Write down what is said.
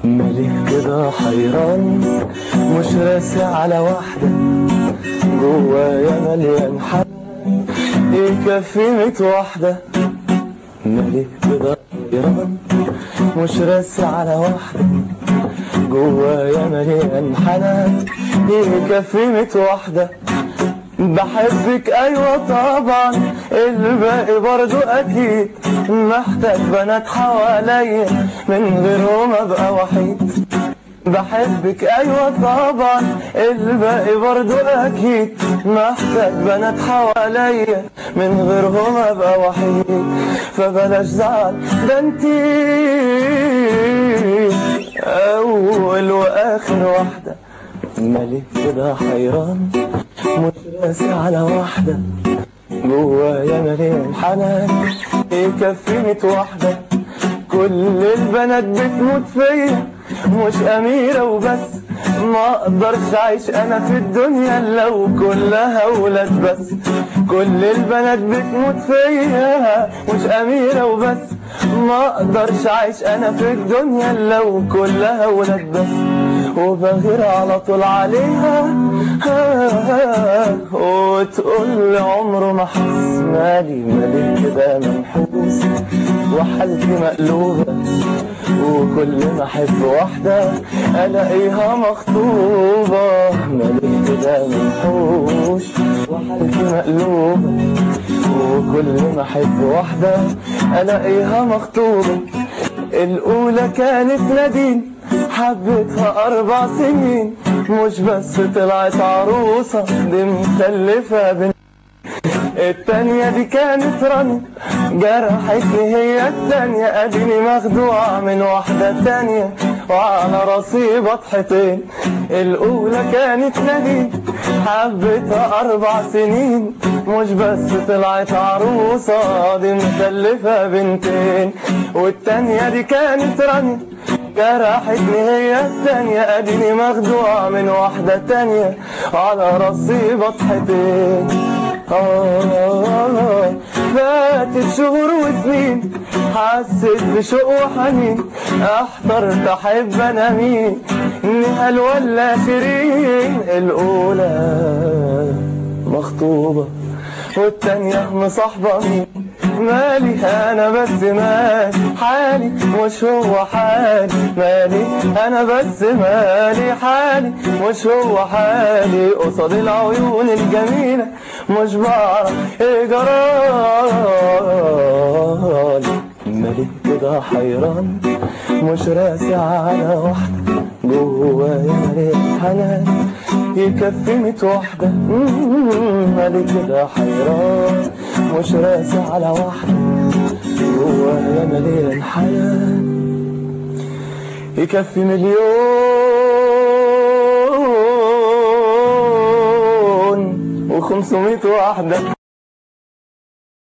مالي كده حيران مش راسي على واحدة جوايا مليان حنان يكفي ميت واحدة مالي كده حيران مش راسي على واحدة جوايا مليان حنان يكفي ميت واحدة بحبك ايوه طبعا الباقي برضو اكيد محتاج بنات حواليا من غيرهم ابقى وحيد بحبك ايوه طبعا الباقي برضو اكيد محتاج بنات حواليا من غيرهم ابقى وحيد فبلاش زعل ده انتي اول واخر واحده مالي كده حيران مش راسي على واحدة جوايا مليان حنان يكفي ميت واحدة كل البنات بتموت فيا مش أميرة وبس ما اقدرش اعيش انا في الدنيا لو كلها ولاد بس كل البنات بتموت فيا مش اميرة وبس ما اقدرش اعيش انا في الدنيا لو كلها ولاد بس وبغير على طول عليها وتقول لي عمره ما حس مالي مالي كده منحوس وحالتي مقلوبة وكل ما احب واحدة الاقيها مخطوبة مالي كده منحوس وحالتي مقلوبة وكل ما احب واحدة الاقيها مخطوبة الاولى كانت نادين حبيتها أربع سنين مش بس طلعت عروسة دي مخلفة بنت التانية دي كانت راني جرحتني هي التانية اديني مخدوعة من واحدة تانية وعلى راسي بطحتين الاولى كانت نادين حبيتها اربع سنين مش بس طلعت عروسة دي مخلفة بنتين والتانية دي كانت راني جرحتني هي التانية اديني مخدوعة من واحدة تانية على راسي بطحتين آه فاتت شهور وسنين حسيت بشوق وحنين احترت احب انا مين نهال ولا شيرين الاولى مخطوبة والتانية مصاحبة مين مالي انا بس مالي حالي مش هو حالي مالي انا بس مالي حالي مش هو حالي قصاد العيون الجميلة مش بعرف ايه جرالي مالي كده حيران مش راسي على واحدة جوايا مليان حنان يكفي ميت واحدة مالي كده حيران مش راسي على واحدة جوايا مليان حنان يكفي مليون وخمسمية واحدة